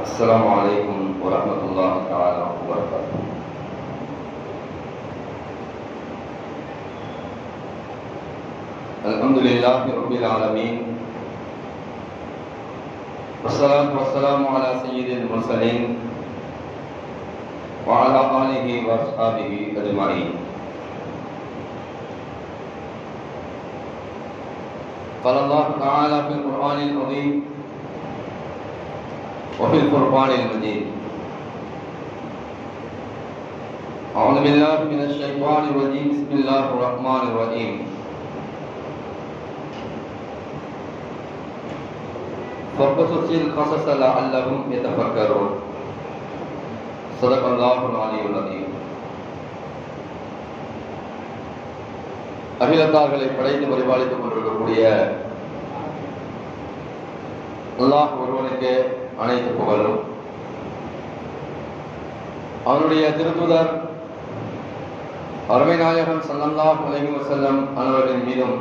السلام عليكم ورحمة الله تعالى وبركاته الحمد لله رب العالمين والصلاة والسلام على سيد المرسلين وعلى آله وأصحابه أجمعين قال الله تعالى في القرآن العظيم وفي القرآن المجيد أعوذ بالله من الشيطان الرجيم بسم الله الرحمن الرحيم فقصص القصص لعلهم يتفكرون صدق الله العلي العظيم அகிலத்தார்களை படைத்து பரிபாலித்துக் கொண்டிருக்கக்கூடிய அல்லாஹ் ஒருவனுக்கு அனைத்து புகழும் அவனுடைய திருத்துதர் அருமை நாயகம் சல்லல்லாஹ் அலைஹி வஸல்லம் அன்னவர்களின் மீதும்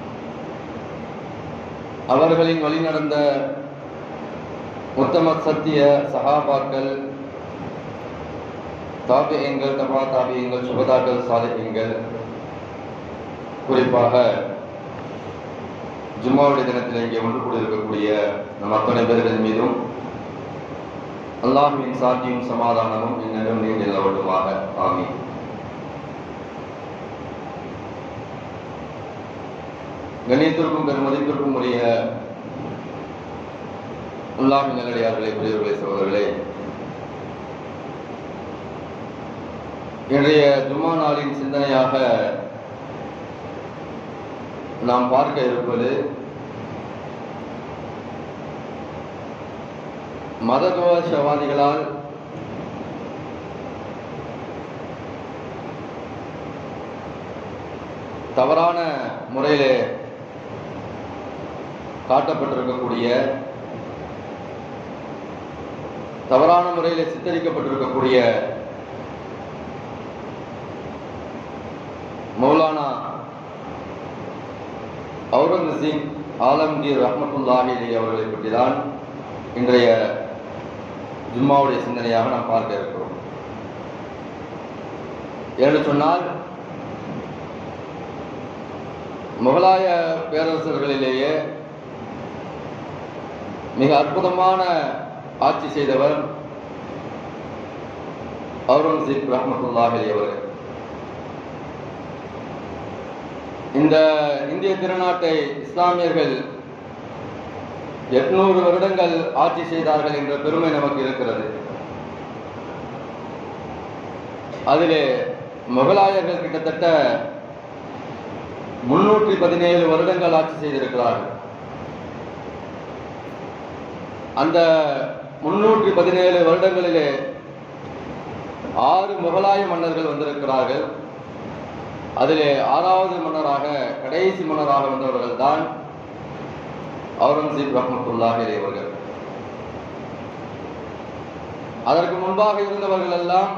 அவர்களின் வழி நடந்த உத்தம சத்திய சகாபாக்கள் தாபியங்கள் தபா தாபியங்கள் சுபதாக்கள் சாலிஹீன்கள் குறிப்பாக ஜும்மாவுடைய தினத்தில் இங்கே ஒன்று கூடியிருக்கக்கூடிய நம் அத்தனை பேர்கள் மீதும் அல்லாஹுவின் சாத்தியும் சமாதானமும் என்னிடம் நீண்ட நிலவட்டுமாக ஆமி கண்ணியத்திற்கும் பெருமதிப்பிற்கும் உரிய அல்லாஹின் நல்லடியார்களே பெரியவர்களே சகோதரர்களே இன்றைய ஜும்மா நாளின் சிந்தனையாக நாம் பார்க்க இருப்பது மதகோஷவாதிகளால் தவறான முறையிலே காட்டப்பட்டிருக்கக்கூடிய தவறான முறையில் சித்தரிக்கப்பட்டிருக்கக்கூடிய மௌலானா அவுரங்கசீப் ஆலம்கீர் ரஹமத்துல்லாஹி அலி அவர்களை பற்றி தான் இன்றைய ஜும்மாவுடைய சிந்தனையாக நாம் பார்க்க இருக்கிறோம் என்று சொன்னால் முகலாய பேரரசர்களிலேயே மிக அற்புதமான ஆட்சி செய்தவர் அவுரங்கசீப் ரஹமத்துல்லாஹி அலி அவர்கள் இந்த இந்திய திருநாட்டை இஸ்லாமியர்கள் எட்நூறு வருடங்கள் ஆட்சி செய்தார்கள் என்ற பெருமை நமக்கு இருக்கிறது அதிலே முகலாயர்கள் கிட்டத்தட்ட முன்னூற்றி பதினேழு வருடங்கள் ஆட்சி செய்திருக்கிறார்கள் அந்த முன்னூற்றி பதினேழு வருடங்களிலே ஆறு முகலாய மன்னர்கள் வந்திருக்கிறார்கள் அதிலே ஆறாவது மன்னராக கடைசி மன்னராக வந்தவர்கள் தான் அவுரங்கசீப் ரஹமத்துல்லாஹி அவர்கள் அதற்கு முன்பாக இருந்தவர்கள் எல்லாம்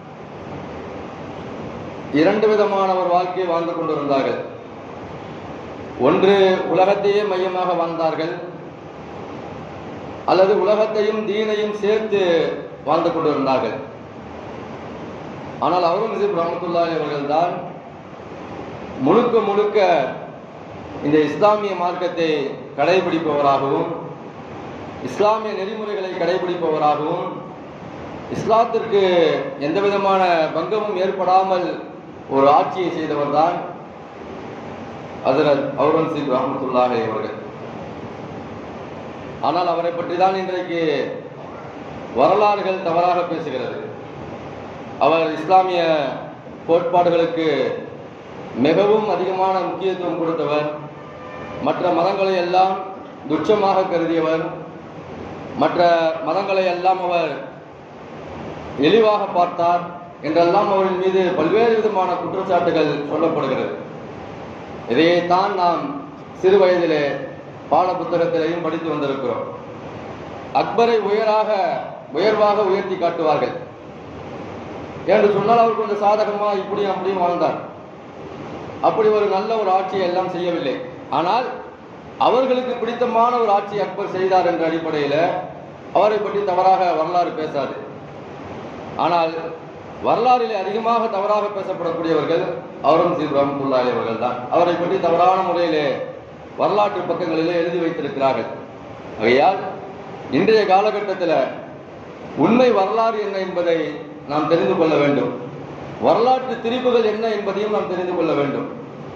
இரண்டு விதமான ஒரு வாழ்க்கையை வாழ்ந்து கொண்டிருந்தார்கள் ஒன்று உலகத்தையே மையமாக வாழ்ந்தார்கள் அல்லது உலகத்தையும் தீனையும் சேர்த்து வாழ்ந்து கொண்டிருந்தார்கள் ஆனால் அவுரங்கசீப் ரஹமத்துல்லாஹி அவர்கள் தான் முழுக்க முழுக்க இந்த இஸ்லாமிய மார்க்கத்தை கடைபிடிப்பவராகவும் இஸ்லாமிய நெறிமுறைகளை கடைபிடிப்பவராகவும் இஸ்லாத்திற்கு எந்த விதமான பங்கமும் ஏற்படாமல் ஒரு ஆட்சியை செய்தவர் தான் ஹசரத் அவுரங்கசீப் ரஹமத்துல்லாஹே அவர்கள் ஆனால் அவரை பற்றி தான் இன்றைக்கு வரலாறுகள் தவறாக பேசுகிறது அவர் இஸ்லாமிய கோட்பாடுகளுக்கு மிகவும் அதிகமான முக்கியத்துவம் கொடுத்தவர் மற்ற மதங்களை எல்லாம் துச்சமாக கருதியவர் மற்ற மதங்களை எல்லாம் அவர் இழிவாக பார்த்தார் என்றெல்லாம் அவரின் மீது பல்வேறு விதமான குற்றச்சாட்டுகள் சொல்லப்படுகிறது இதையைத்தான் நாம் சிறு வயதிலே பாட புத்தகத்திலேயும் படித்து வந்திருக்கிறோம் அக்பரை உயராக உயர்வாக உயர்த்தி காட்டுவார்கள் என்று சொன்னால் அவர் கொஞ்சம் சாதகமா இப்படியும் அப்படியும் வாழ்ந்தார் அப்படி ஒரு நல்ல ஒரு ஆட்சியை எல்லாம் செய்யவில்லை ஆனால் அவர்களுக்கு பிடித்தமான ஒரு ஆட்சி அக்பர் செய்தார் என்ற அடிப்படையில் அவரை பற்றி தவறாக வரலாறு பேசாது ஆனால் வரலாறிலே அதிகமாக தவறாக பேசப்படக்கூடியவர்கள் அவுரங்கசீப் ரஹமத்துல்லாஹி அவர்கள் தான் அவரை பற்றி தவறான முறையிலே வரலாற்று பக்கங்களிலே எழுதி வைத்திருக்கிறார்கள் ஆகையால் இன்றைய காலகட்டத்தில் உண்மை வரலாறு என்ன என்பதை நாம் தெரிந்து கொள்ள வேண்டும் வரலாற்று திரிப்புகள் என்ன என்பதையும் நாம் தெரிந்து கொள்ள வேண்டும்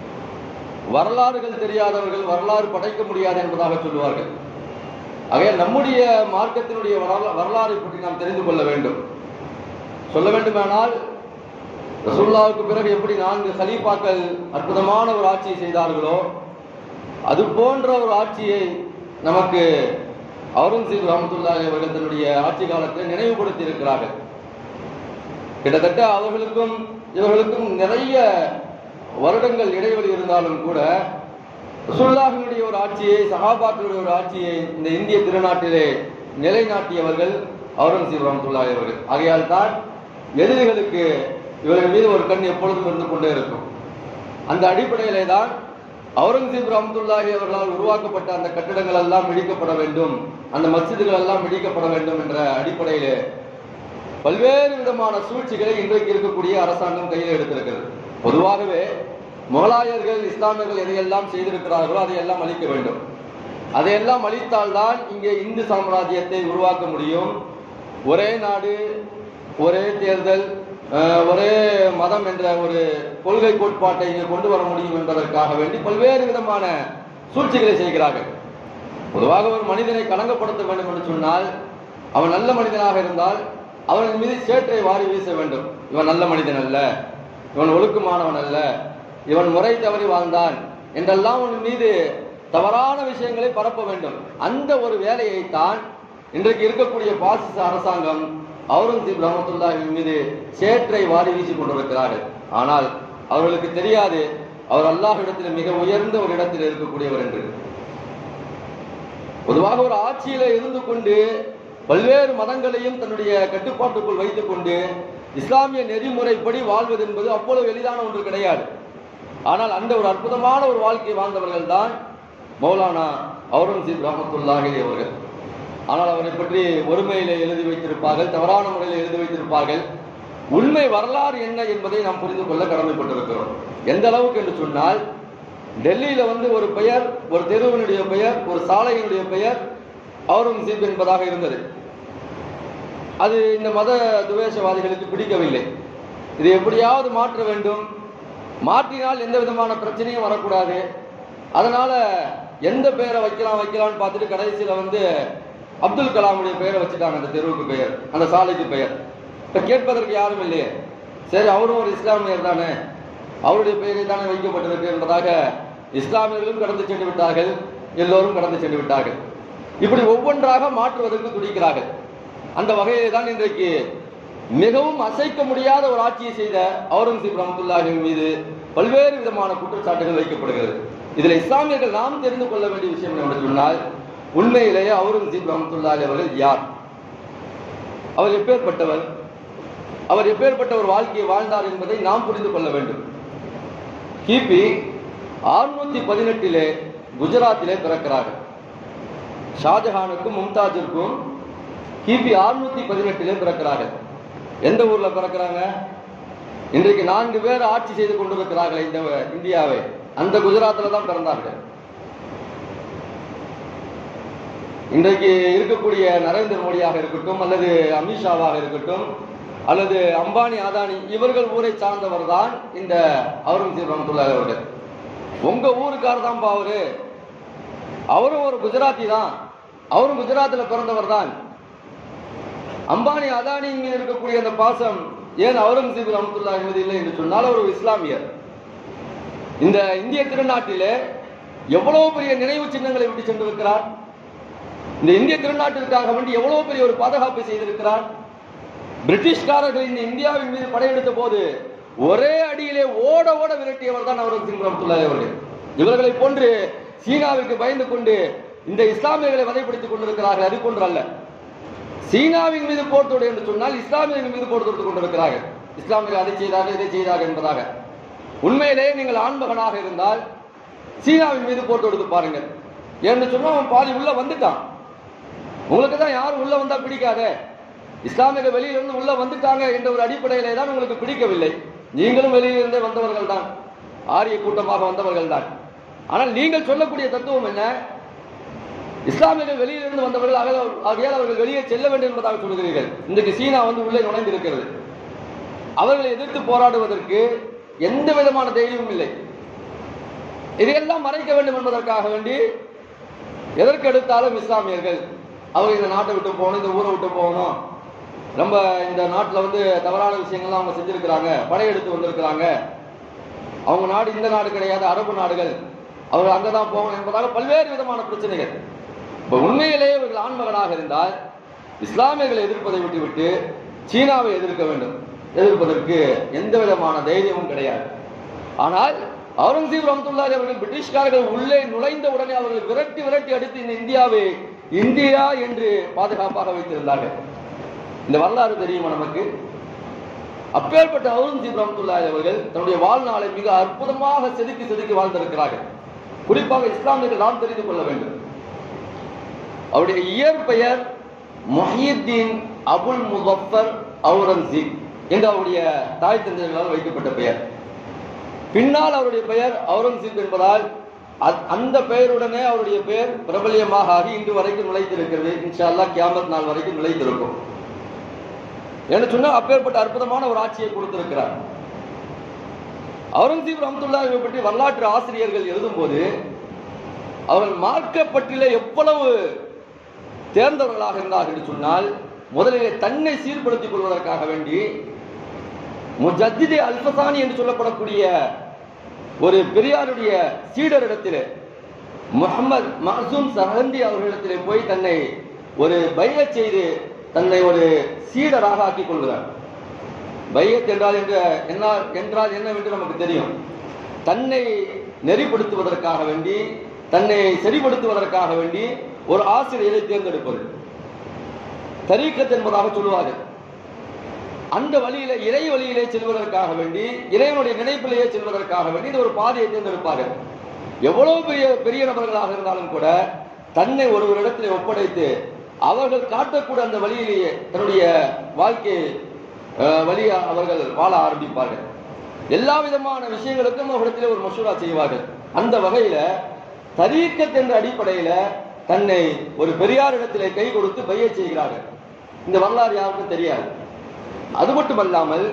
வரலாறுகள் தெரியாதவர்கள் வரலாறு படைக்க முடியாது என்பதாக சொல்லுவார்கள் ஆகையால் நம்முடைய மார்க்கத்தினுடைய வரலா- வரலாறை பற்றி நாம் தெரிந்து கொள்ள வேண்டும் சொல்ல வேண்டுமானால் ரசூல்லாவுக்கு பிறகு எப்படி நான்கு கலீஃபாக்கள் அற்புதமான ஒரு ஆட்சியை செய்தார்களோ அது போன்ற ஒரு ஆட்சியை நமக்கு அவுரங்கசீப் ரஹமத்துல்லாஹி அவர்கள் தன்னுடைய ஆட்சி காலத்தில் நினைவுபடுத்தி இருக்கிறார்கள் கிட்டத்தட்ட அவர்களுக்கும் இவர்களுக்கும் நிறைய வருடங்கள் இடைவெளி இருந்தாலும் கூட ரசூலுல்லாஹினுடைய ஒரு ஆட்சியை சஹாபாக்களுடைய ஒரு ஆட்சியை இந்த இந்திய திருநாட்டிலே நிலைநாட்டியவர்கள் அவுரங்கசீப் ரஹமத்துல்லாஹி அவர்கள் ஆகையால் தான் எதிரிகளுக்கு இவர்கள் மீது ஒரு கண் எப்பொழுதும் இருந்து கொண்டே இருக்கும் அந்த அடிப்படையிலே தான் அவுரங்கசீப் ரஹமத்துல்லாஹி அவர்களால் உருவாக்கப்பட்ட அந்த கட்டிடங்கள் எல்லாம் இடிக்கப்பட வேண்டும் அந்த மஸ்ஜிதுகள் எல்லாம் இடிக்கப்பட வேண்டும் என்ற அடிப்படையிலே பல்வேறு விதமான சூழ்ச்சிகளை இன்றைக்கு இருக்கக்கூடிய அரசாங்கம் கையில் எடுத்திருக்கிறது பொதுவாகவே முகலாயர்கள் இஸ்லாமியர்கள் எதையெல்லாம் செய்திருக்கிறார்களோ அதையெல்லாம் அழிக்க வேண்டும் அதையெல்லாம் அழித்தால்தான் இங்கே இந்து சாம்ராஜ்யத்தை உருவாக்க முடியும் ஒரே நாடு ஒரே தேர்தல் அஹ், ஒரே மதம் என்ற ஒரு கொள்கை கோட்பாட்டை இங்கே கொண்டு வர முடியும் என்பதற்காக வேண்டி பல்வேறு விதமான சூழ்ச்சிகளை செய்கிறார்கள் பொதுவாக ஒரு மனிதனை களங்கப்படுத்த வேண்டும் என்று சொன்னால் அவன் நல்ல மனிதனாக இருந்தால் அவன் மீது சேற்றை வாரி வீச வேண்டும் இவன் நல்ல மனிதன் அல்ல இவன் ஒழுக்கமானவன் அல்ல இவன் முறை தவறி வாழ்ந்தான் என்றெல்லாம் அவன் மீது தவறான விஷயங்களை பரப்ப வேண்டும் அந்த ஒரு வேலையை தான் இன்றைக்கு இருக்கக்கூடிய பாசிச அரசாங்கம் அவுரங்கசீப் ரஹமத்துல்லாஹி மீது சேற்றை வாரி வீசிக் கொண்டிருக்கிறார்கள் ஆனால் அவர்களுக்கு தெரியாது அவர் அல்லாஹ்விடத்தில் மிக உயர்ந்த ஒரு இடத்தில் இருக்கக்கூடியவர் என்று பொதுவாக ஒரு ஆட்சியில இருந்து கொண்டு பல்வேறு மதங்களையும் தன்னுடைய கட்டுப்பாட்டுக்குள் வைத்துக் கொண்டு இஸ்லாமிய நெறிமுறைப்படி வாழ்வது என்பது அவ்வளவு எளிதான ஒன்று கிடையாது ஆனால் அந்த ஒரு அற்புதமான ஒரு வாழ்க்கை வாழ்ந்தவர்கள் தான் மௌலானா அவுரங்கசீப் ரஹமத்துல்லாஹி அவர்கள் ஆனால் அவரை பற்றி ஒருமையிலே எழுதி வைத்திருப்பார்கள் தவறான முறையில் எழுதி வைத்திருப்பார்கள் உண்மை வரலாறு என்ன என்பதை நாம் புரிந்து கொள்ள கடமைப்பட்டிருக்கிறோம் எந்த அளவுக்கு என்று சொன்னால் டெல்லியில வந்து ஒரு பெயர் ஒரு தெருவினுடைய பெயர் ஒரு சாலையினுடைய பெயர் அவுரங்கசீப் என்பதாக இருந்தது அது இந்த மத துவேஷவாதிகளுக்கு பிடிக்கவில்லை இதை எப்படியாவது மாற்ற வேண்டும் மாற்றினால் எந்த விதமான பிரச்சனையும் வரக்கூடாது அதனால எந்த பெயரை வைக்கலாம் வைக்கலாம்னு பார்த்துட்டு கடைசியில வந்து அப்துல் கலாமுடைய பெயரை வச்சுட்டாங்க அந்த தெருவுக்கு பெயர் அந்த சாலைக்கு பெயர் இப்ப கேட்பதற்கு யாரும் இல்லையே சரி அவரும் ஒரு இஸ்லாமியர் தானே அவருடைய பெயரை தானே வைக்கப்பட்டிருக்கு என்பதாக இஸ்லாமியர்களும் கடந்து சென்று விட்டார்கள் எல்லோரும் கடந்து சென்று விட்டார்கள் இப்படி ஒவ்வொன்றாக மாற்றுவதற்கு துடிக்கிறார்கள் அந்த வகையிலே தான் இன்றைக்கு மிகவும் அசைக்க முடியாத ஒரு ஆட்சியை செய்த அவுரங்கசீப் ரஹமத்துல்லாஹி மீது பல்வேறு விதமான குற்றச்சாட்டுகள் வைக்கப்படுகிறது இதுல இஸ்லாமியர்கள் நாம் தெரிந்து கொள்ள வேண்டிய விஷயம் என்னவென்று சொன்னால் உண்மையிலேயே அவுரங்கசீப் ரஹமத்துல்லாஹி அவர்கள் யார் அவர் எப்பேற்பட்டவர் அவர் எப்பேற்பட்ட ஒரு வாழ்க்கையை வாழ்ந்தார் என்பதை நாம் புரிந்து கொள்ள வேண்டும் கிபி அறுநூத்தி பதினெட்டிலே குஜராத்திலே பிறக்கிறார்கள் ஷாஜஹானுக்கும் மும்தாஜிற்கும் கிபி அறுநூத்தி பதினெட்டிலே பிறக்கிறார்கள் எந்த ஊர்ல பிறக்கிறாங்க இன்றைக்கு நான்கு பேர் ஆட்சி செய்து கொண்டிருக்கிறார்கள் இந்த இந்தியாவை அந்த குஜராத்தில் தான் பிறந்தார்கள் இன்றைக்கு இருக்கக்கூடிய நரேந்திர மோடியாக இருக்கட்டும் அல்லது அமித்ஷாவாக இருக்கட்டும் அல்லது அம்பானி அதானி இவர்கள் ஊரை சார்ந்தவர் தான் இந்த அவுரங்கசீப் ரஹமத்துல்லாஹி அவர்கள் உங்க ஊருக்கார் தான் அவரு அவரும் ஒரு குஜராத்தி தான் அவரும் குஜராத்தில் பிறந்தவர் தான் அம்பானி அதானியின் மீது இருக்கக்கூடிய அந்த பாசம் ஏன் அவுரங்கசீப் ரஹமத்துல்லாஹி மீது இல்லை என்று சொன்னால் அவர் ஒரு இஸ்லாமியர் இந்த இந்திய திருநாட்டிலே எவ்வளவு பெரிய நினைவு சின்னங்களை விட்டு சென்றிருக்கிறார் இந்த இந்திய திருநாட்டிற்காக வேண்டி எவ்வளவு பெரிய ஒரு பாதுகாப்பு செய்திருக்கிறார் பிரிட்டிஷ்காரர்கள் இந்த இந்தியாவின் மீது படையெடுத்த போது ஒரே அடியிலே ஓட ஓட விரட்டியவர் தான் அவுரங்கசீப் ரஹமத்துல்லாஹி அவர்கள் இவர்களை போன்று சீனாவுக்கு பயந்து கொண்டு இந்த இஸ்லாமியர்களை வதைப்படுத்திக் கொண்டிருக்கிறார்கள் அது போன்று அல்ல சீனாவின் மீது போர் தொடு என்று சொன்னால் இஸ்லாமியர்கள் மீது போர் தொடுத்துக் கொண்டிருக்கிறார்கள் இஸ்லாமியர்கள் அதை செய்தார்கள் இதை செய்தார்கள் என்பதாக உண்மையிலேயே நீங்கள் ஆண்மகனாக இருந்தால் சீனாவின் மீது போர் தொடுத்து பாருங்கள் என்று சொன்னா அவன் பாதி உள்ள வந்துட்டான் உங்களுக்கு தான் யார் உள்ள வந்தா பிடிக்காத இஸ்லாமியர்கள் வெளியிலிருந்து உள்ள வந்துட்டாங்க என்ற ஒரு அடிப்படையிலே தான் உங்களுக்கு பிடிக்கவில்லை நீங்களும் வெளியிலிருந்தே வந்தவர்கள் தான் ஆரிய கூட்டமாக வந்தவர்கள் தான் ஆனால் நீங்கள் சொல்லக்கூடிய தத்துவம் என்ன இஸ்லாமியர்கள் வெளியிலிருந்து வந்தவர்கள் ஆக- ஆகையால் அவர்கள் வெளியே செல்ல வேண்டும் என்பதாக சொல்கிறீர்கள் இன்றைக்கு சீனா வந்து உள்ளே நுழைந்திருக்கிறது அவர்களை எதிர்த்து போராடுவதற்கு எந்த விதமான தைரியமும் இல்லை இதையெல்லாம் மறைக்க வேண்டும் என்பதற்காக வேண்டி எதற்கு எடுத்தாலும் இஸ்லாமியர்கள் அவங்க இந்த நாட்டை விட்டு போகணும் இந்த ஊரை விட்டு போகணும் ரொம்ப இந்த நாட்டில் வந்து தவறான விஷயங்கள்லாம் அவங்க செஞ்சிருக்கிறாங்க படையெடுத்து வந்திருக்கிறாங்க அவங்க நாடு இந்த நாடு கிடையாது அரபு நாடுகள் அவங்க அங்கதான் போகணும் என்பதாக பல்வேறு விதமான பிரச்சனைகள் இப்ப உண்மையிலேயே இவர்கள் ஆண்மகனாக இருந்தால் இஸ்லாமியர்களை எதிர்ப்பதை விட்டுவிட்டு சீனாவை எதிர்க்க வேண்டும் எதிர்ப்பதற்கு எந்த விதமான தைரியமும் கிடையாது ஆனால் அவுரங்கசீப் ரஹமத்துல்லாஹி அவர்கள் பிரிட்டிஷ்காரர்கள் உள்ளே நுழைந்த உடனே அவர்கள் விரட்டி விரட்டி அடித்து இந்த இந்தியாவை இந்தியா என்று பாதுகாப்பாக வைத்திருந்தார்கள் இந்த வரலாறு தெரியுமா நமக்கு அப்பேற்பட்ட அவுரங்கசீப் ரஹமத்துல்லாஹி அவர்கள் தன்னுடைய வாழ்நாளை மிக அற்புதமாக செதுக்கி செதுக்கி வாழ்ந்திருக்கிறார்கள் குறிப்பாக இஸ்லாமியர்கள் நாம் தெரிந்து கொள்ள வேண்டும் அவருடைய இயற்பெயர் மொஹியுத்தீன் அபுல் முசஃபர் அவுரங்கசீப் என்று அவருடைய தாய் தந்தைகளால் வைக்கப்பட்ட பெயர் பின்னால் அவருடைய பெயர் அவுரங்கசீப் என்பதால் அ- அந்த பெயருடனே அவருடைய பெயர் பிரபல்யமாக ஆகி இன்று வரைக்கும் நிலைத்திருக்கிறது இன்ஷா அல்லாஹ் கியாமத் நாள் வரைக்கும் நிலைத்திருக்கும் என்று சொன்னால் அப்பேற்பட்ட அற்புதமான ஒரு ஆட்சியை கொடுத்திருக்கிறார் அவுரங்கசீப் ரஹமத்துல்லாஹி பற்றி வரலாற்று ஆசிரியர்கள் எழுதும்போது அவர்கள் மார்க்கப்பட்டில எவ்வளவு தேர்ந்தவர்களாக இருந்தார்கள் என்று சொன்னால் முதலிலே தன்னை சீர்படுத்திக் கொள்வதற்காக வேண்டி முஜத்திதே அல்பசானி என்று சொல்லப்படக்கூடிய ஒரு பெரியாருடைய சீடரிடத்திலே முகமது மஹசூம் சஹந்தி அவர்களிடத்திலே போய் தன்னை ஒரு பையச் செய்து தன்னை ஒரு சீடராக ஆக்கிக் கொள்கிறார் பையத் என்றால் என்ற என்ன என்றால் என்னவென்று நமக்கு தெரியும் தன்னை நெறிப்படுத்துவதற்காக வேண்டி தன்னை சரிப்படுத்துவதற்காக வேண்டி ஒரு ஆசிரியரை தேர்ந்தெடுப்பது தரீக்கத் என்பதாக சொல்லுவார்கள் அந்த வழியில இறை வழியிலே செல்வதற்காக வேண்டி இறைவனுடைய நினைப்பிலேயே செல்வதற்காக வேண்டி இந்த ஒரு பாதையை தேர்ந்தெடுப்பார்கள் எவ்வளவு பெரிய பெரிய நபர்களாக இருந்தாலும் கூட தன்னை ஒருவரிடத்தில் ஒப்படைத்து அவர்கள் காட்டக்கூடிய அந்த வழியிலேயே தன்னுடைய வாழ்க்கையை அஹ், வழியை அவர்கள் வாழ ஆரம்பிப்பார்கள் எல்லா விதமான விஷயங்களுக்கும் அவரிடத்திலே ஒரு மசூரா செய்வார்கள் அந்த வகையில தரீக்கத் என்ற அடிப்படையில தன்னை ஒரு பெரியாரிடத்திலே கை கொடுத்து பைய செய்கிறார்கள் இந்த வரலாறு யாருக்கும் தெரியாது அது மட்டுமல்லாமல்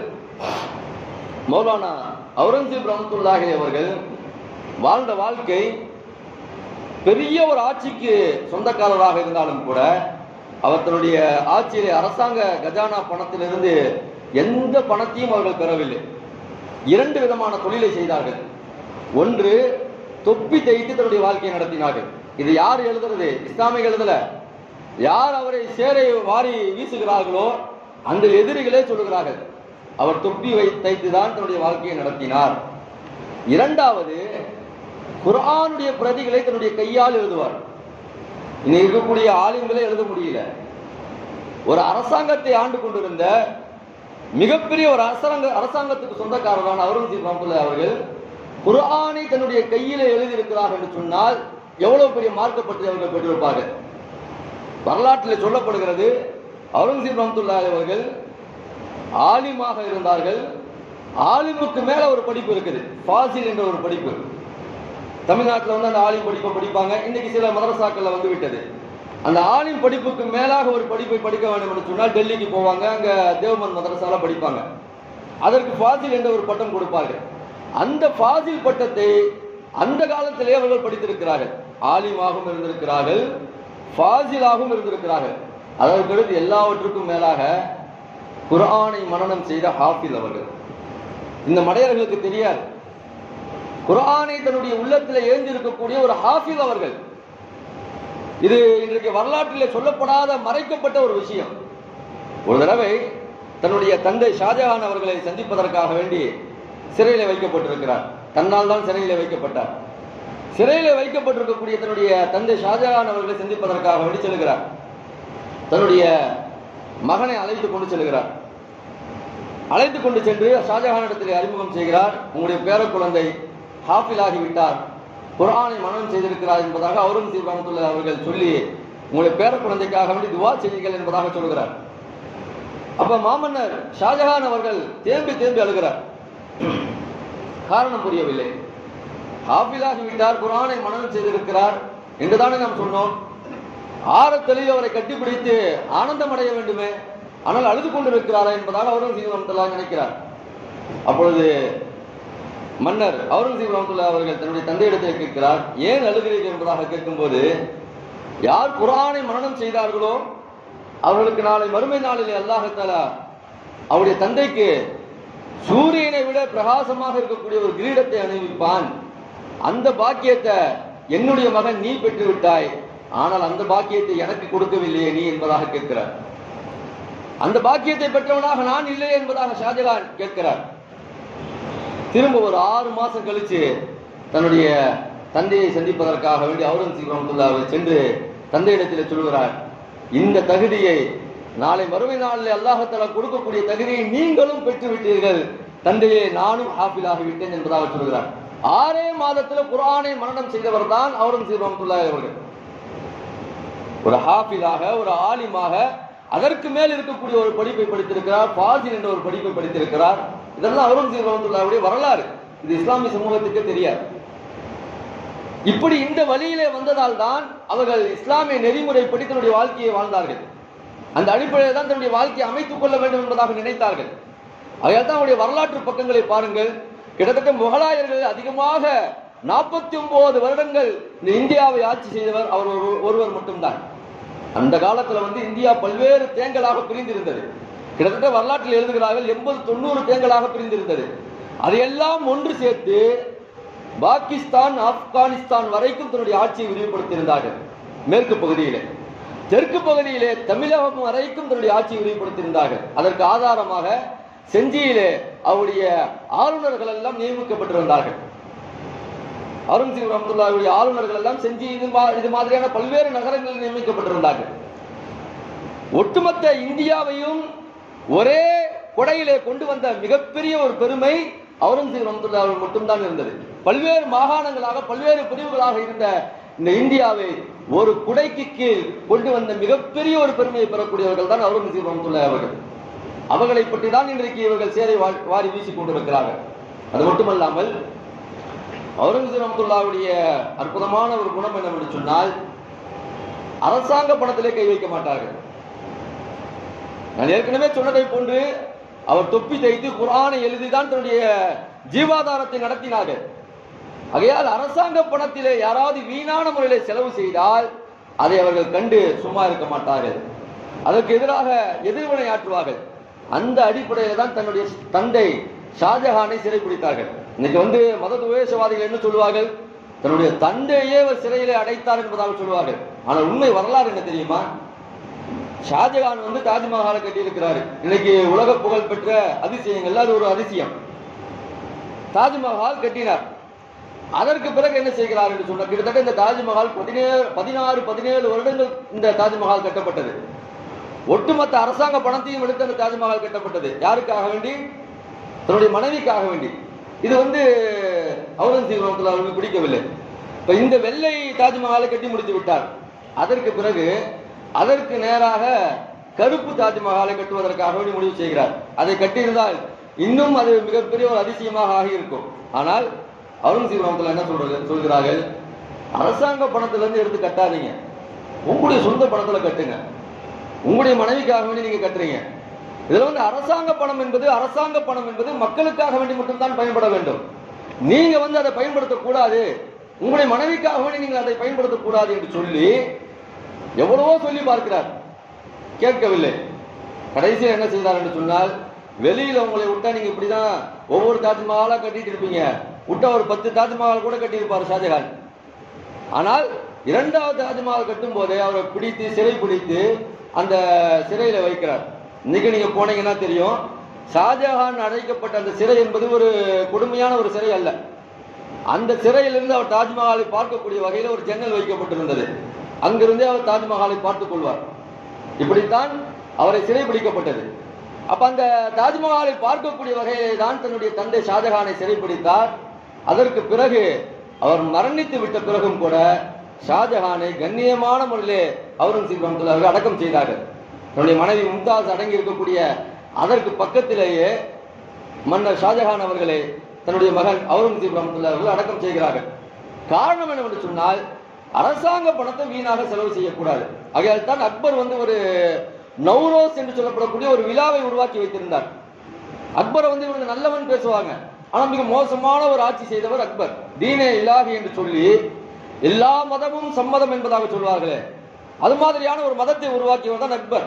மௌலானா அவுரங்கசீப் ரஹமத்துல்லாஹி அவர்கள் வாழ்ந்த வாழ்க்கை பெரிய ஒரு ஆட்சிக்கு சொந்தக்காரராக இருந்தாலும் கூட அவர் தன்னுடைய ஆட்சியிலே அரசாங்க கஜானா பணத்திலிருந்து எந்த பணத்தையும் அவர்கள் பெறவில்லை இரண்டு விதமான தொழிலை செய்தார்கள் ஒன்று தொப்பி தைத்து தன்னுடைய வாழ்க்கையை நடத்தினார்கள் இது யார் எழுதுறது இஸ்லாமிய எழுதல யார் அவரை சேரை வாரி வீசுகிறார்களோ அந்த எதிரிகளே சொல்லுகிறார்கள் அவர் தொப்பி வை தைத்து தான் தன்னுடைய வாழ்க்கையை நடத்தினார் இரண்டாவது குர்ஆனுடைய பிரதிகளை தன்னுடைய கையால் எழுதுவார் இன்னைக்கு இருக்கக்கூடிய ஆலிம்களே எழுத முடியல ஒரு அரசாங்கத்தை ஆண்டு கொண்டிருந்த மிகப்பெரிய ஒரு அரசாங்க அரசாங்கத்துக்கு சொந்தக்காரரான அவுரங்கசீப் ரஹமத்துல்லாஹி அவர்கள் குர்ஆனை தன்னுடைய கையில எழுதியிருக்கிறார் என்று சொன்னால் எவ்வளவு பெரிய மார்க்கப்பட்டு அவர்கள் பெற்றிருப்பார்கள் வரலாற்றில் சொல்லப்படுகிறது அவுரங்கசீப் ரஹமத்துல்லாஹி அவர்கள் ஆலிமாக இருந்தார்கள் ஆலிமுக்கு மேல ஒரு படிப்பு இருக்குது ஃபாசில் என்ற ஒரு படிப்பு தமிழ்நாட்டில் வந்து அந்த ஆலிம் படிப்பை படிப்பாங்க இன்னைக்கு சில மதரசாக்கள்ல வந்து விட்டது அந்த ஆலிம் படிப்புக்கு மேலாக ஒரு படிப்பை படிக்க வேண்டும் என்று சொன்னால் டெல்லிக்கு போவாங்க அங்க தேவமன் மதரசால படிப்பாங்க அதற்கு ஃபாசில் என்ற ஒரு பட்டம் கொடுப்பார்கள் அந்த ஃபாசில் பட்டத்தை அந்த காலத்திலே அவர்கள் படித்திருக்கிறார்கள் ஆலிமாகவும் இருந்திருக்கிறார்கள் ஃபாசிலாகவும் இருந்திருக்கிறார்கள் அதற்கு அடுத்து எல்லாவற்றுக்கும் மேலாக குர்ஆனை மனனம் செய்த ஹாஃபில் அவர்கள் இந்த மடையர்களுக்கு தெரியாது குர்ஆனை தன்னுடைய உள்ளத்தில் எழுந்து இருக்கக்கூடிய ஒரு ஹாஃபில் அவர்கள் இது இன்றைக்கு வரலாற்றிலே சொல்லப்படாத மறைக்கப்பட்ட ஒரு விஷயம் ஒரு தடவை தன்னுடைய தந்தை ஷாஜஹான் அவர்களை சந்திப்பதற்காக வேண்டி சிறையில வைக்கப்பட்டிருக்கிறார் தன்னால் தான் சிறையில வைக்கப்பட்டார் சிறையில வைக்கப்பட்டிருக்கக்கூடிய தன்னுடைய தந்தை ஷாஜஹான் அவர்களை சந்திப்பதற்காக வேண்டி செல்கிறார் தன்னுடைய மகனை அழைத்து கொண்டு செல்கிறார் அழைத்து கொண்டு சென்று ஷாஜஹானிடத்தில் அறிமுகம் செய்கிறார் உங்களுடைய பேர குழந்தை ஹாஃபில் ஆகிவிட்டார் குர்ஆனை மனனம் செய்திருக்கிறார் என்பதாக அவுரங்கசீப் ரஹமத்துல்லாஹி அவர்கள் சொல்லி உங்களுடைய பேர குழந்தைக்காக வேண்டி துவா செய்யுங்கள் என்பதாக சொல்கிறார் அப்ப மாமன்னர் ஷாஜஹான் அவர்கள் தேம்பி தேம்பி அழுகிறார் காரணம் புரியவில்லை ஹாஃபிலாகி விட்டார் குரானை மனனம் செய்திருக்கிறார் என்றுதானே நாம் சொன்னோம் ஆரத்திலேயே அவரை கட்டிப்பிடித்து ஆனந்தம் அடைய வேண்டுமே ஆனால் அழுது கொண்டிருக்கிறாரா என்பதாக அவுரங்கசீப் ரஹமத்துல்லா நினைக்கிறார் அப்பொழுது மன்னர் அவுரங்கசீப் ரஹமத்துல்லா அவர்கள் தன்னுடைய தந்தையிடத்தில் கேட்கிறார் ஏன் அழுகிறீர்கள் என்பதாக கேட்கும்போது யார் குரானை மனனம் செய்தார்களோ அவர்களுக்கு நாளை மறுமை நாளிலே அல்லாஹத்தாலா அவருடைய தந்தைக்கு சூரியனை விட பிரகாசமாக இருக்கக்கூடிய ஒரு கிரீடத்தை அணிவிப்பான் அந்த பாக்கியத்தை என்னுடைய மகன் நீ பெற்று விட்டாய் ஆனால் அந்த பாக்கியத்தை எனக்கு கொடுக்கவில்லையே நீ என்பதாக கேட்கிறார் அந்த பாக்கியத்தை பெற்றவனாக நான் இல்லை என்பதாக ஷாஜகான் கேட்கிறார் திரும்ப ஒரு ஆறு மாசம் கழிச்சு தன்னுடைய தந்தையை சந்திப்பதற்காக வேண்டி அவுரங்கசீப் ரஹமத்துல்லா அவர் சென்று தந்தையிடத்தில் சொல்கிறார் இந்த தகுதியை நாளை மறுமை நாளில் அல்லாஹத்தாலா கொடுக்கக்கூடிய தகுதியை நீங்களும் பெற்று விட்டீர்கள் தந்தையே நானும் ஹாஃபிலாகி விட்டேன் என்பதாக சொல்கிறார் ஆறே மாதத்துல குரானை மரணம் செய்தவர் தான் அவுரங்கசீப் ரஹமத்துல்லா அவர்கள் ஒரு ஹாஃபிலாக ஒரு ஆலிமாக அதற்கு மேல் இருக்கக்கூடிய ஒரு படிப்பை படித்திருக்கிறார் பாசில் என்ற ஒரு படிப்பை படித்திருக்கிறார் இதெல்லாம் அவுரங்கசீப் ரஹமத்துல்லாவுடைய வரலாறு இது இஸ்லாமிய சமூகத்துக்கு தெரியாது இப்படி இந்த வழியிலே வந்ததால் தான் அவர்கள் இஸ்லாமிய நெறிமுறைப்படி தன்னுடைய வாழ்க்கையை வாழ்ந்தார்கள் அந்த அடிப்படையில் தான் தன்னுடைய வாழ்க்கையை அமைத்துக் கொள்ள வேண்டும் என்பதாக நினைத்தார்கள் அதையால் தான் அவருடைய வரலாற்று பக்கங்களை பாருங்கள் கிட்டத்தட்ட முகலாயர்கள் அதிகமாக நாற்பத்தி ஒன்பது வருடங்கள் இந்த இந்தியாவை ஆட்சி செய்தவர் அவர் ஒரு- ஒருவர் மட்டும்தான் அந்த காலத்துல வந்து இந்தியா பல்வேறு தேங்கலாக பிரிந்திருந்தது கிட்டத்தட்ட வரலாற்றில் எழுதுகிறார்கள் எண்பது தொண்ணூறு தேங்கலாக பிரிந்திருந்தது அதையெல்லாம் ஒன்று சேர்த்து பாகிஸ்தான் ஆப்கானிஸ்தான் வரைக்கும் தன்னுடைய ஆட்சியை விரிவுபடுத்தியிருந்தார்கள் மேற்கு பகுதியிலே தெற்கு பகுதியிலே தமிழகம் வரைக்கும் தன்னுடைய ஆட்சியை விரிவுபடுத்தியிருந்தார்கள் அதற்கு ஆதாரமாக செஞ்சியிலே அவருடைய ஆளுநர்கள் எல்லாம் நியமிக்கப்பட்டிருந்தார்கள் அருண்சிங் ரஹமத்துல்லாவுடைய ஆளுநர்கள் எல்லாம் செஞ்சி இது மா- இது மாதிரியான பல்வேறு நகரங்களில் நியமிக்கப்பட்டிருந்தார்கள் ஒட்டுமொத்த இந்தியாவையும் ஒரே கொடையிலே கொண்டு வந்த மிகப்பெரிய ஒரு பெருமை அவுரங்கசீப் ரஹமத்துல்லா அவர்கள் மட்டும்தான் இருந்தது பல்வேறு மாகாணங்களாக பல்வேறு பிரிவுகளாக இருந்த இந்த இந்தியாவை ஒரு குடைக்கு கீழ் கொண்டு வந்த மிகப்பெரிய ஒரு பெருமையை பெறக்கூடியவர்கள் தான் அவுரங்கசீப் ரஹமத்துல்லா அவர்கள் அவர்களை பற்றி தான் இன்றைக்கு இவர்கள் சேரை வா- வாரி வீசிக் கொண்டிருக்கிறார்கள் அது மட்டுமல்லாமல் அவுரங்கசீப் ரஹமத்துல்லாவுடைய அற்புதமான ஒரு குணம் என்னவென்று சொன்னால் அரசாங்க பணத்திலே கை வைக்க மாட்டார்கள் நான் ஏற்கனவே சொன்னதை போன்று அவர் தொப்பி தைத்து குர்ஆனை எழுதிதான் தன்னுடைய ஜீவாதாரத்தை நடத்தினார்கள் ஆகையால் அரசாங்க பணத்திலே யாராவது வீணான முறையிலே செலவு செய்தால் அதை அவர்கள் கண்டு சும்மா இருக்க மாட்டார்கள் அதற்கு எதிராக எதிர்வினை ஆற்றுவார்கள் அந்த அடிப்படையில் தான் தன்னுடைய தந்தை ஷாஜஹானை சிறைப்பிடித்தார்கள் இன்னைக்கு வந்து மத துவேஷவாதிகள் என்ன சொல்லுவார்கள் தன்னுடைய தந்தையே அவர் சிறையிலே அடைத்தார் என்பதாக சொல்லுவார்கள் ஆனால் உண்மை வரலாறு என்ன தெரியுமா ஷாஜகான் வந்து தாஜ்மஹாலை கட்டியிருக்கிறாரு இன்னைக்கு உலக புகழ் பெற்ற அதிசயங்கள்ல அது ஒரு அதிசயம் தாஜ்மஹால் கட்டினார் அதற்கு பிறகு என்ன செய்கிறார் என்று சொன்ன கிட்டத்தட்ட இந்த தாஜ்மஹால் பதினேழு பதினாறு பதினேழு வருடங்கள் இந்த தாஜ்மஹால் கட்டப்பட்டது ஒட்டுமொத்த அரசாங்க பணத்தையும் எடுத்து அந்த தாஜ்மஹால் கட்டப்பட்டது யாருக்காக வேண்டி தன்னுடைய மனைவிக்காக வேண்டி இது வந்து அவுரங்கசீப் ரஹ்மத்துல்லாஹி அவர்களுக்கு பிடிக்கவில்லை இப்ப இந்த வெள்ளை தாஜ்மஹாலை கட்டி முடித்து விட்டார் அதற்கு பிறகு அதற்கு நேராக கருப்பு தாஜ்மஹாலை கட்டுவதற்காக வேண்டி முடிவு செய்கிறார் அதை கட்டியிருந்தால் இன்னும் அது மிகப்பெரிய ஒரு அதிசயமாக ஆகியிருக்கும் ஆனால் அருண்சீப் ரஹமத்துல்லாஹி என்ன சொல்றது சொல்கிறார்கள் அரசாங்க பணத்துல இருந்து எடுத்து கட்டாதீங்க உங்களுடைய சொந்த பணத்துல கட்டுங்க உங்களுடைய மனைவிக்காக வேண்டி நீங்க கட்டுறீங்க இதுல வந்து அரசாங்க பணம் என்பது அரசாங்க பணம் என்பது மக்களுக்காக வேண்டி மட்டும்தான் பயன்பட வேண்டும் நீங்க வந்து அதை பயன்படுத்தக் கூடாது உங்களுடைய மனைவிக்காக வேண்டி நீங்கள் அதை பயன்படுத்தக் கூடாது என்று சொல்லி எவ்வளவோ சொல்லி பார்க்கிறார் கேட்கவில்லை கடைசியில் என்ன செய்தார் என்று சொன்னால் வெளியில உங்களை விட்டா நீங்க இப்படிதான் ஒவ்வொரு தாஜ்மஹாலா கட்டிட்டு இருப்பீங்க விட்டா ஒரு பத்து தாஜ்மஹால் கூட கட்டியிருப்பார் ஷாஜகான் ஆனால் இரண்டாவது தாஜ்மஹால் கட்டும் போதே அவரை பிடித்து சிறை பிடித்து அந்த சிறையில வைக்கிறார் இன்னைக்கு நீங்க போனீங்கன்னா தெரியும் ஷாஜஹான் அடைக்கப்பட்ட அந்த சிறை என்பது ஒரு கொடுமையான ஒரு சிறை அல்ல அந்த சிறையிலிருந்து அவர் தாஜ்மஹாலை பார்க்கக்கூடிய வகையில் ஒரு ஜன்னல் வைக்கப்பட்டிருந்தது அங்கிருந்தே அவர் தாஜ்மஹாலை பார்த்துக் கொள்வார் இப்படித்தான் அவரை சிறைபிடிக்கப்பட்டது அப்ப அந்த தாஜ்மஹாலை பார்க்கக்கூடிய வகையிலே தான் தன்னுடைய தந்தை ஷாஜஹானை சிறைப்பிடித்தார் அதற்கு பிறகு அவர் மரணித்து விட்ட பிறகும் கூட ஷாஜஹானை கண்ணியமான முறையிலே அவுரங்கசீப் ரஹமத்துல்லாஹி அவர்கள் அடக்கம் செய்தார்கள் தன்னுடைய மனைவி மும்தாஸ் அடங்கி இருக்கக்கூடிய அதற்கு பக்கத்திலேயே மன்னர் ஷாஜஹான் அவர்களை தன்னுடைய மகன் அவுரங்கசீப் ரஹமத்துல்லாஹி அவர்கள் அடக்கம் செய்கிறார்கள் காரணம் என்னவென்று சொன்னால் அரசாங்க பணத்தை வீணாக செலவு செய்யக்கூடாது ஆகையால் தான் அக்பர் வந்து ஒரு நௌரோஸ் என்று சொல்லப்படக்கூடிய ஒரு விழாவை உருவாக்கி வைத்திருந்தார் அக்பரை வந்து இவங்க நல்லவன் பேசுவாங்க ஆனா மிக மோசமான ஒரு ஆட்சி செய்தவர் அக்பர் தீனே இலாஹி என்று சொல்லி எல்லா மதமும் சம்மதம் என்பதாக சொல்வார்களே அது மாதிரியான ஒரு மதத்தை உருவாக்கியவர் தான் அக்பர்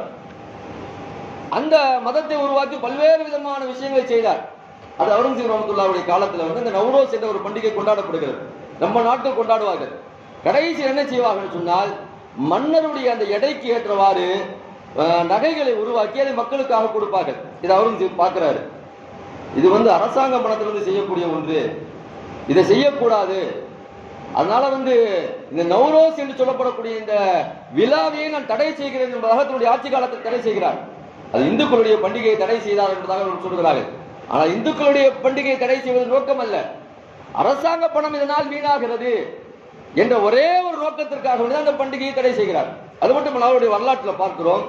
அந்த மதத்தை உருவாக்கி பல்வேறு விதமான விஷயங்களை செய்தார் அது அவுரங்கசீப் ரஹமத்துல்லாவுடைய காலத்துல வந்து இந்த நவ்ரோஸ் என்ற ஒரு பண்டிகை கொண்டாடப்படுகிறது நம்ம நாட்டில் கொண்டாடுவார்கள் கடைசி என்ன செய்வார்கள் சொன்னால் மன்னருடைய அந்த எடைக்கு ஏற்றவாறு அஹ், நகைகளை உருவாக்கி அதை மக்களுக்காக கொடுப்பார்கள் இது அவுரங்கசீப் பார்க்கிறாரு இது வந்து அரசாங்க பணத்திலிருந்து செய்யக்கூடிய ஒன்று இதை செய்யக்கூடாது அதனால வந்து இந்த நௌரோஸ் என்று சொல்லப்படக்கூடிய இந்த விழாவையே நான் தடை செய்கிறேன் என்பதாக தன்னுடைய ஆட்சி காலத்தில் தடை செய்கிறார் அது இந்துக்களுடைய பண்டிகையை தடை செய்தார் என்பதாக அவர்கள் சொல்கிறார்கள் ஆனால் இந்துக்களுடைய பண்டிகையை தடை செய்வது நோக்கம் அல்ல அரசாங்க பணம் இதனால் வீணாகிறது என்ற ஒரே ஒரு நோக்கத்திற்காக வேண்டி அந்த பண்டிகையை தடை செய்கிறார் அது மட்டுமல்ல அவருடைய வரலாற்றில் பார்க்கிறோம்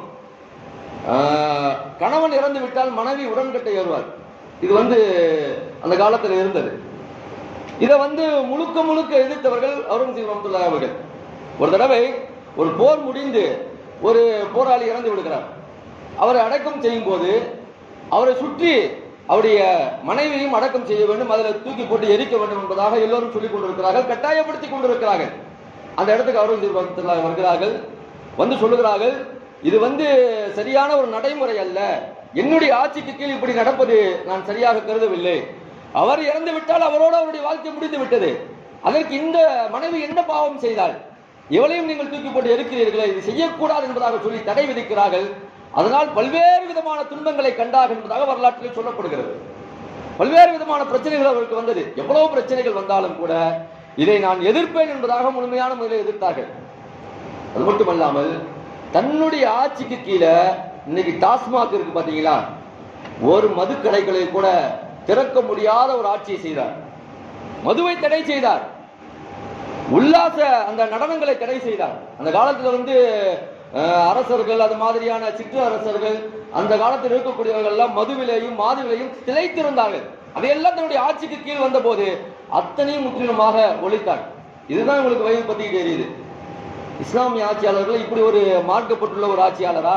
ஆஹ், கணவன் இறந்து விட்டால் மனைவி உடன்கட்டை ஏறுவார் இது வந்து அந்த காலத்தில் இருந்தது இதை வந்து முழுக்க முழுக்க எதிர்த்தவர்கள் அவுரங்கசீப் ரஹமத்துல்லாஹி அவர்கள் ஒரு தடவை ஒரு போர் முடிந்து ஒரு போராளி இறந்து விடுகிறார் அவரை அடக்கம் செய்யும் போது அவரை சுற்றி அவருடைய மனைவியும் அடக்கம் செய்ய வேண்டும் அதில் தூக்கி போட்டு எரிக்க வேண்டும் என்பதாக எல்லோரும் சொல்லிக் கொண்டிருக்கிறார்கள் கட்டாயப்படுத்தி கொண்டிருக்கிறார்கள் அந்த இடத்துக்கு அவுரங்கசீப் ரஹமத்துல்லாஹி வருகிறார்கள் வந்து சொல்லுகிறார்கள் இது வந்து சரியான ஒரு நடைமுறை அல்ல என்னுடைய ஆட்சிக்கு கீழ் இப்படி நடப்பது நான் சரியாக கருதவில்லை அவர் இறந்து விட்டால் அவரோடு அவருடைய வாழ்க்கை முடிந்து விட்டது அதற்கு இந்த மனைவி என்ன பாவம் செய்தால் இவளையும் நீங்கள் தூக்கி போட்டு இருக்கிறீர்களே இது செய்யக்கூடாது என்பதாக சொல்லி தடை விதிக்கிறார்கள் அதனால் பல்வேறு விதமான துன்பங்களை கண்டார்கள் என்பதாக வரலாற்றில் சொல்லப்படுகிறது பல்வேறு விதமான பிரச்சனைகள் அவருக்கு வந்தது எவ்வளவு பிரச்சனைகள் வந்தாலும் கூட இதை நான் எதிர்ப்பேன் என்பதாக முழுமையான முறையில் எதிர்த்தார்கள் அது மட்டுமல்லாமல் தன்னுடைய ஆட்சிக்கு கீழே இன்னைக்கு டாஸ்மாக் இருக்கு பாத்தீங்களா ஒரு மதுக்கடைகளை கூட திறக்க முடியாத ஒரு ஆட்சியை செய்தார் மதுவை தடை செய்தார் உல்லாச அந்த நடனங்களை தடை செய்தார் அந்த காலத்துல வந்து அஹ், அரசர்கள் அது மாதிரியான சிற்று அரசர்கள் அந்த காலத்தில் இருக்கக்கூடியவர்கள் எல்லாம் மதுவிலையும் மாதுவிலையும் திளைத்திருந்தார்கள் அதையெல்லாம் தன்னுடைய ஆட்சிக்கு கீழ் வந்த போது அத்தனையும் முற்றிலுமாக ஒழித்தார் இதுதான் உங்களுக்கு வயது பத்தி தெரியுது இஸ்லாமிய ஆட்சியாளர்கள் இப்படி ஒரு மார்க்கப்பட்டுள்ள ஒரு ஆட்சியாளரா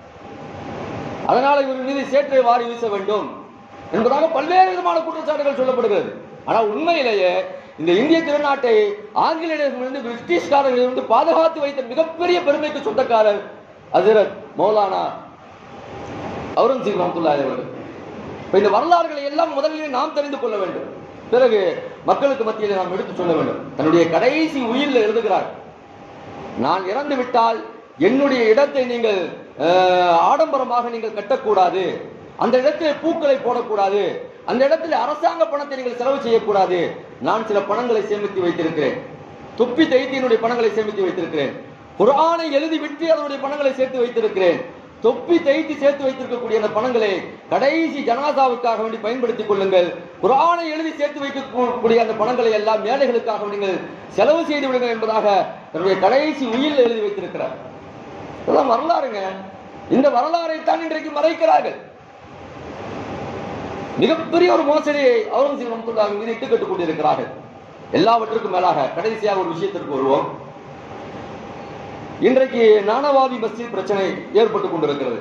அதனால இவர் மீது சேற்றை வாரி வீச வேண்டும் என்பதாக பல்வேறு விதமான குற்றச்சாட்டுகள் சொல்லப்படுகிறது ஆனால் உண்மையிலேயே இந்த இந்திய திருநாட்டை ஆங்கிலேயர்களிலிருந்து பிரிட்டிஷ்காரர்களிலிருந்து பாதுகாத்து வைத்த மிகப்பெரிய பெருமைக்கு சொந்தக்காரர் ஹசரத் மௌலானா அவுரங்கசீப் ரஹமத்துல்லாஹி அவர்கள் இப்ப இந்த வரலாறுகளை எல்லாம் முதலில் நாம் தெரிந்து கொள்ள வேண்டும் பிறகு மக்களுக்கு மத்தியில் நாம் எடுத்து சொல்ல வேண்டும் தன்னுடைய கடைசி உயிரில் எழுதுகிறார் நான் இறந்து விட்டால் என்னுடைய இடத்தை நீங்கள் அஹ், ஆடம்பரமாக நீங்கள் கட்டக்கூடாது அந்த இடத்தில் பூக்களை போடக்கூடாது அந்த இடத்தில் அரசாங்க பணத்தை நீங்கள் செலவு செய்யக்கூடாது நான் சில பணங்களை சேமித்து வைத்திருக்கிறேன் தொப்பி தைத்து என்னுடைய பணங்களை சேமித்து வைத்திருக்கிறேன் குர்ஆனை எழுதி விட்டு அதனுடைய பணங்களை சேர்த்து வைத்திருக்கிறேன் தொப்பி தைத்து சேர்த்து வைத்திருக்கக்கூடிய அந்த பணங்களை கடைசி ஜனாசாவுக்காக வேண்டி பயன்படுத்திக் கொள்ளுங்கள் குர்ஆனை எழுதி சேர்த்து வைக்கக்கூடிய அந்த பணங்களை எல்லாம் ஏழைகளுக்காக நீங்கள் செலவு செய்து விடுங்கள் என்பதாக தன்னுடைய கடைசி உயிரில் எழுதி வைத்திருக்கிறார் இதெல்லாம் வரலாறுங்க இந்த வரலாறை தான் இன்றைக்கு மறைக்கிறார்கள் மிகப்பெரிய ஒரு மோசடியை அவுரங்கசீப் ரஹ்மத்துல்லாஹி மீது இட்டு கட்டுக் கொண்டிருக்கிறார்கள் எல்லாவற்றுக்கும் மேலாக கடைசியாக ஒரு விஷயத்திற்கு வருவோம் இன்றைக்கு நானவாதி மஸ்ஜித் பிரச்சனை ஏற்பட்டுக் கொண்டிருக்கிறது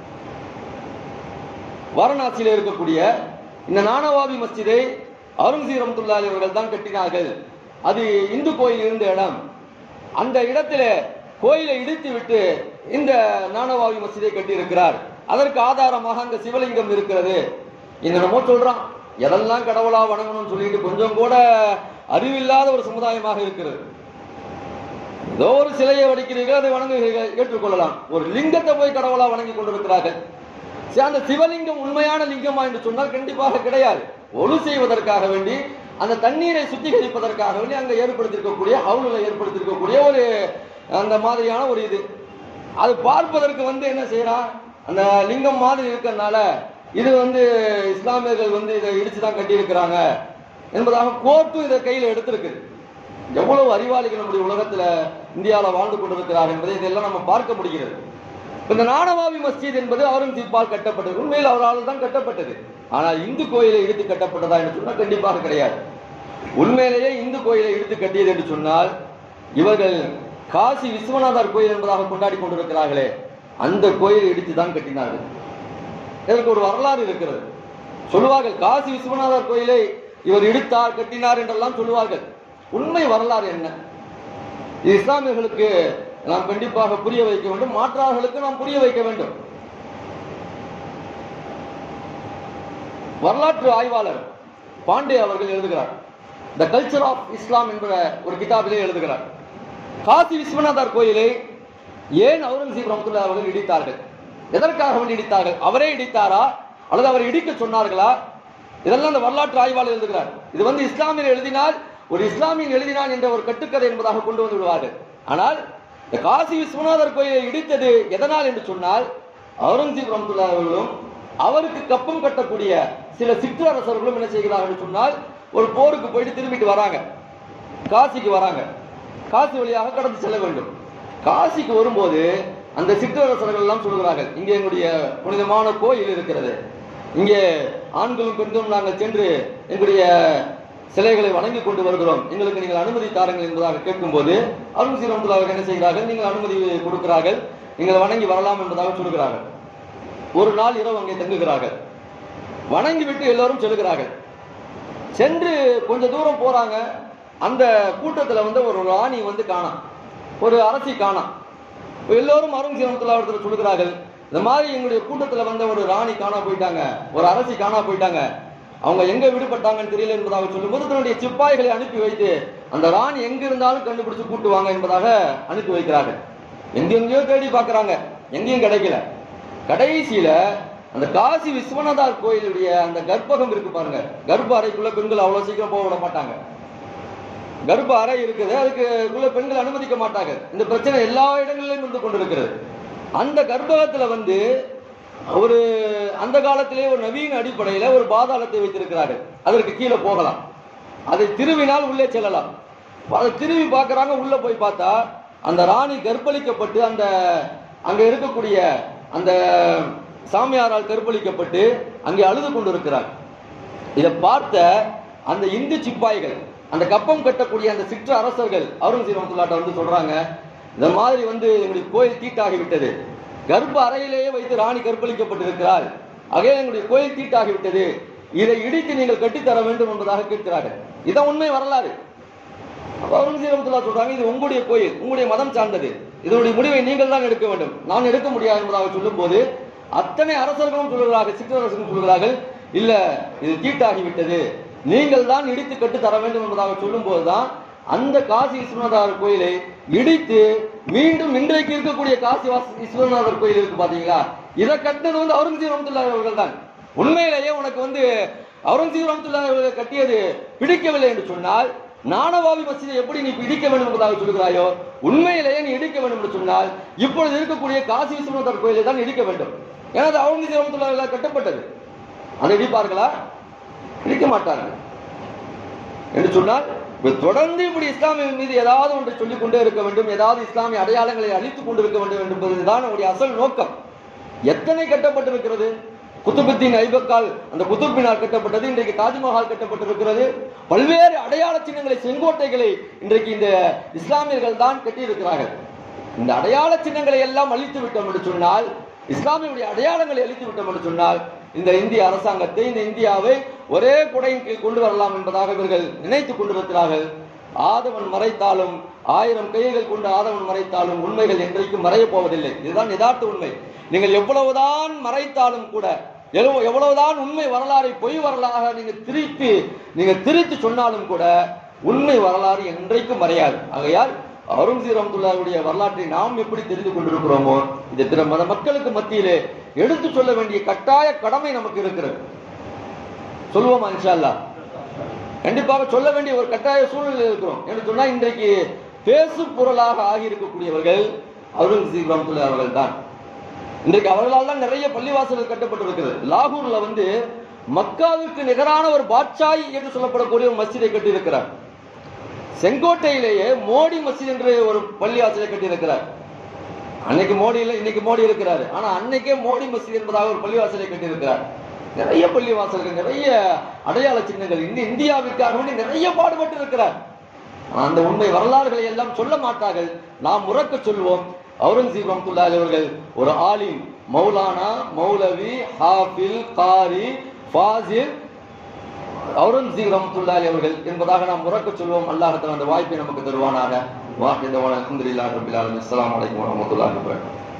வாரணாசியில் இருக்கக்கூடிய இந்த நானவாதி மஸ்ஜிதை அருண்சீர் ரஹ்மத்துல்லாஹி அவர்கள் தான் கட்டினார்கள் அது இந்து கோயில் இருந்த இடம் அந்த இடத்துல கோயிலை இடித்து விட்டு இந்த நானவாவி மஸ்ஜிதை கட்டியிருக்கிறார் அதற்கு ஆதாரமாக அங்க சிவலிங்கம் இருக்கிறது என்னென்னமோ சொல்றான் எதெல்லாம் கடவுளா வணங்கணும்னு சொல்லிட்டு கொஞ்சம் கூட அறிவில்லாத ஒரு சமுதாயமாக இருக்கிறது ஏதோ ஒரு சிலையை வடிக்கிறீர்கள் அதை வணங்குகிறீர்கள் ஏற்றுக்கொள்ளலாம் ஒரு லிங்கத்தை போய் கடவுளா வணங்கி கொண்டிருக்கிறார்கள் சரி, அந்த சிவலிங்கம் உண்மையான லிங்கமா என்று சொன்னால் கண்டிப்பாக கிடையாது ஒழு செய்வதற்காக வேண்டி அந்த தண்ணீரை சுத்திகரிப்பதற்காக வேண்டி அங்க ஏற்படுத்தியிருக்கக்கூடிய ஹவுலில் ஏற்படுத்தியிருக்கக்கூடிய ஒரு அந்த மாதிரியான ஒரு இது அது பார்ப்பதற்கு வந்து என்ன செய்யறான் அந்த லிங்கம் மாதிரி இருக்கிறதுனால இது வந்து இஸ்லாமியர்கள் வந்து இதை இடிச்சு தான் கட்டியிருக்கிறாங்க என்பதாக கோர்ட்டும் இதை கையில் எடுத்திருக்குது எவ்வளவு அறிவாளிகள் நம்முடைய உலகத்துல இந்தியாவில் வாழ்ந்து கொண்டிருக்கிறார் என்பதை இதெல்லாம் நம்ம பார்க்க முடிகிறது இந்த நானவாவி மஸ்ஜித் என்பது அவுரங்கசீப்பால் கட்டப்பட்டது உண்மையில் அவரால் தான் கட்டப்பட்டது ஆனால் இந்து கோயிலை இடித்து கட்டப்பட்டதா என்று சொன்னால் கண்டிப்பாக கிடையாது உண்மையிலேயே இந்து கோயிலை இடித்து கட்டியது என்று சொன்னால் இவர்கள் காசி விஸ்வநாதர் கோயில் என்பதாக கொண்டாடி கொண்டிருக்கிறார்களே அந்த கோயிலை இடித்து தான் கட்டினார்கள் இதற்கு ஒரு வரலாறு இருக்கிறது சொல்லுவார்கள் காசி விஸ்வநாதர் கோயிலை இவர் இடித்தார் கட்டினார் என்றெல்லாம் சொல்லுவார்கள் உண்மை வரலாறு என்ன இது இஸ்லாமியர்களுக்கு நாம் கண்டிப்பாக புரிய வைக்க வேண்டும் மாற்றார்களுக்கு நாம் புரிய வைக்க வேண்டும் வரலாற்று ஆய்வாளர் பாண்டே அவர்கள் எழுதுகிறார் த கல்ச்சர் ஆஃப் இஸ்லாம் என்ற ஒரு கிதாபிலே எழுதுகிறார் காசி விஸ்வநாதர் கோயிலை ஏன் அவுரங்கசீப் ரஹமத்துல்லா அவர்கள் இடித்தார்கள் எதற்காக வேண்டி இடித்தார்கள் அவரே இடித்தாரா அல்லது அவர் இடிக்க சொன்னார்களா இதெல்லாம் அந்த வரலாற்று ஆய்வாளர் எழுதுகிறார் இது வந்து இஸ்லாமியர் எழுதினால் ஒரு இஸ்லாமியன் எழுதினான் என்ற ஒரு கட்டுக்கதை என்பதாக கொண்டு வந்து விடுவார்கள் ஆனால் இந்த காசி விஸ்வநாதர் கோயிலை இடித்தது எதனால் என்று சொன்னால் அவுரங்கசீப் ரஹமத்துல்லா அவர்களும் அவருக்கு கப்பம் கட்டக்கூடிய சில சிற்றரசர்களும் என்ன செய்கிறார்கள் என்று சொன்னால் ஒரு போருக்கு போயிட்டு திரும்பிட்டு வராங்க காசிக்கு வராங்க காசி வழியாக கடந்து செல்ல வேண்டும் காசிக்கு வரும்போது அந்த சிற்றரசர்கள் எல்லாம் சொல்கிறார்கள் இங்கே எங்களுடைய புனிதமான கோயில் இருக்கிறது இங்கே ஆண்களும் பெண்களும் நாங்கள் சென்று எங்களுடைய சிலைகளை வணங்கி கொண்டு வருகிறோம் எங்களுக்கு நீங்கள் அனுமதி தாருங்கள் என்பதாக கேட்கும்போது அருண் ஸ்ரீராமத்துல்லா அவர்கள் என்ன செய்கிறார்கள் நீங்கள் அனுமதி கொடுக்கிறார்கள் நீங்கள் வணங்கி வரலாம் என்பதாக சொல்கிறார்கள் ஒரு நாள் இரவு அங்கே தங்குகிறார்கள் வணங்கி விட்டு எல்லோரும் செல்கிறார்கள் சென்று கொஞ்ச தூரம் போறாங்க அந்த கூட்டத்துல வந்து ஒரு ராணி வந்து காணாம் ஒரு அரசி காணாம் எல்லோரும் அருண் சிவத்துல சொல்லுகிறார்கள் இந்த மாதிரி எங்களுடைய கூட்டத்துல வந்த ஒரு ராணி காணா போயிட்டாங்க ஒரு அரசி காணா போயிட்டாங்க அவங்க எங்க விடுபட்டாங்கன்னு தெரியல என்பதாக சொல்லும்போது தன்னுடைய சிப்பாய்களை அனுப்பி வைத்து அந்த ராணி எங்க இருந்தாலும் கண்டுபிடிச்சு கூட்டு வாங்க என்பதாக அனுப்பி வைக்கிறார்கள் எங்கெங்கயோ தேடி பார்க்கறாங்க எங்கேயும் கிடைக்கல கடைசியில அந்த காசி விஸ்வநாதர் கோயிலுடைய அந்த கர்ப்பகம் இருக்கு பாருங்க கர்ப்ப அறைக்குள்ள பெண்கள் அவ்வளவு சீக்கிரம் போக விட மாட்டாங்க கர்ப்ப அறை இருக்குது அதுக்குள்ள பெண்கள் அனுமதிக்க மாட்டாங்க இந்த பிரச்சனை எல்லா இடங்களிலும் இருந்து கொண்டிருக்கிறது அந்த கர்ப்பகத்துல வந்து ஒரு அந்த காலத்திலே ஒரு நவீன அடிப்படையில ஒரு பாதாளத்தை வைத்திருக்கிறார்கள் அதற்கு கீழே போகலாம் அதை திருவினால் உள்ளே செல்லலாம் அதை திரும்பி பார்க்கறாங்க உள்ள போய் பார்த்தா அந்த ராணி கற்பழிக்கப்பட்டு அந்த அங்க இருக்கக்கூடிய அந்த சாமியாரால் கற்பழிக்கப்பட்டு அங்கே அழுது கொண்டிருக்கிறார் இதை பார்த்த அந்த இந்து சிப்பாய்கள் அந்த கப்பம் கட்டக்கூடிய அந்த சிற்று அரசர்கள் அருண்சீர் ரஹமத்துல்லாட்ட வந்து சொல்றாங்க இந்த மாதிரி வந்து எங்களுடைய கோயில் தீட்டாகி விட்டது கர்ப்ப அறையிலேயே வைத்து ராணி கற்பழிக்கப்பட்டிருக்கிறாள் ஆகவே எங்களுடைய கோயில் தீட்டாகி விட்டது இதை இடித்து நீங்கள் கட்டித்தர வேண்டும் என்பதாக கேட்கிறார்கள் இதான் உண்மை வரலாறு அப்ப அருண்சீர் ரஹமத்துல்லா சொல்றாங்க இது உங்களுடைய கோயில் உங்களுடைய மதம் சார்ந்தது இதனுடைய முடிவை நீங்கள் தான் எடுக்க வேண்டும் நான் எடுக்க முடியாது என்பதாக சொல்லும்போது அத்தனை அரசர்களும் சொல்கிறார்கள் சிற்றரசர்களும் சொல்கிறார்கள் இல்ல இது தீட்டாகி விட்டது நீங்கள் தான் இடித்து கட்டு தர வேண்டும் என்பதாக சொல்லும் போதுதான் அந்த காசி விஸ்வநாதர் கோயிலை இடித்து மீண்டும் இன்றைக்கு இருக்கக்கூடிய காசி வாஸ்- விஸ்வநாதர் கோயில் இருக்கு பாத்தீங்களா இதை கட்டினது வந்து அவுரங்கசீப் ரஹமத்துல்லா அவர்கள் தான் உண்மையிலேயே உனக்கு வந்து அவுரங்கசீப் ரஹமத்துல்லா அவர்கள் கட்டியது பிடிக்கவில்லை என்று சொன்னால் நானவாவி மசீதை எப்படி நீ இடிக்க வேண்டும் என்பதாக சொல்கிறாயோ உண்மையிலேயே நீ இடிக்க வேண்டும் என்று சொன்னால் இப்பொழுது இருக்கக்கூடிய காசி விஸ்வநாதர் கோயிலை தான் இடிக்க வேண்டும் ஏன்னா அது அவுரங்கசீப் ரஹமத்துல்லா அவர்களால் கட்டப்பட்டது அதை இடிப்பார்களா இடிக்க மாட்டார்கள் என்று சொன்னால் இப்ப தொடர்ந்து இப்படி இஸ்லாமிய மீது ஏதாவது ஒன்றை சொல்லிக் கொண்டே இருக்க வேண்டும் ஏதாவது இஸ்லாமிய அடையாளங்களை அழித்துக் கொண்டிருக்க வேண்டும் என்பதுதான் நம்முடைய அசல் நோக்கம் எத்தனை கட்டப்பட்டிருக்கிறது குத்துபுத்தீன் ஐபக்கால் அந்த குத்துப்பினால் கட்டப்பட்டது இன்றைக்கு தாஜ்மஹால் கட்டப்பட்டிருக்கிறது பல்வேறு அடையாள சின்னங்களை செங்கோட்டைகளை இன்றைக்கு இந்த இஸ்லாமியர்கள் தான் கட்டியிருக்கிறார்கள் இந்த அடையாள சின்னங்களை எல்லாம் அழித்து விட்டோம் என்று சொன்னால் இஸ்லாமியுடைய அடையாளங்களை அழித்து விட்டோம் என்று சொன்னால் இந்த இந்திய அரசாங்கத்தை இந்த இந்தியாவை ஒரே குடையின் கீழ் கொண்டு வரலாம் என்பதாக இவர்கள் நினைத்துக் கொண்டிருக்கிறார்கள் ஆதவன் மறைத்தாலும் ஆயிரம் கைகள் கொண்டு ஆதவன் மறைத்தாலும் உண்மைகள் என்றைக்கும் மறையப் போவதில்லை இதுதான் யதார்த்த உண்மை நீங்கள் எவ்வளவுதான் மறைத்தாலும் கூட எவ்வளவு- எவ்வளவுதான் உண்மை வரலாறை பொய் வரலாறாக நீங்க திரித்து நீங்க திரித்து சொன்னாலும் கூட உண்மை வரலாறு என்றைக்கும் மறையாது ஆகையால் அருண்சீர் ரஹமத்துல்லாவுடைய வரலாற்றை நாம் எப்படி தெரிந்து கொண்டிருக்கிறோமோ இது பிற மத மக்களுக்கு மத்தியிலே எடுத்து சொல்ல வேண்டிய கட்டாய கடமை நமக்கு இருக்கிறது சொல்லுவோமா இன்ஷா அல்லாஹ் கண்டிப்பாக சொல்ல வேண்டிய ஒரு கட்டாய சூழ்நிலையில் இருக்கிறோம் என்று சொன்னா இன்றைக்கு பேசு பொருளாக ஆகியிருக்கக்கூடியவர்கள் அருண்சீர் ரஹமத்துல்லா அவர்கள் தான் இன்றைக்கு அவர்களால் தான் நிறைய பள்ளிவாசல்கள் கட்டப்பட்டிருக்கிறது லாகூர்ல வந்து மக்காவுக்கு நிகரான ஒரு பாட்சாய் என்று சொல்லப்படக்கூடிய ஒரு மஸ்ஜிதை கட்டியிருக்கிறார் செங்கோட்டையிலேயே மோடி மஸ்ஜித் என்று ஒரு பள்ளிவாசலை கட்டியிருக்கிறார் அன்னைக்கு மோடி இல்லை இன்னைக்கு மோடி இருக்கிறாரு ஆனா அன்னைக்கே மோடி மஸ்ஜித் என்பதாக ஒரு பள்ளிவாசலை கட்டியிருக்கிறார் நிறைய பள்ளிவாசல்கள் நிறைய அடையாள சின்னங்கள் இந்த இந்தியாவிற்காக வேண்டி நிறைய பாடுபட்டு இருக்கிறார் ஆனா அந்த உண்மை வரலாறுகளை எல்லாம் சொல்ல மாட்டார்கள் நாம் உறக்க சொல்வோம் அவுரங்கசீப் ரஹ்மத்துல்லாஹி அவர்கள் ஒரு ஆலிம் மௌலானா மௌலவி ஹாஃபில் காரி ஃபாசில் அவுரங்கசீப் ரஹ்மத்துல்லாஹி அவர்கள் என்பதாக நாம் உறக்க சொல்வோம் அல்லாஹ் அந்த வாய்ப்பை நமக்கு தருவானாக வாஹித வலல் அல்ஹம்துலில்லாஹி ரப்பில் ஆலமீன் அஸ்ஸலாமு அலைக்கும் வரஹ்மத்துல்லாஹி வபரகாத்துஹு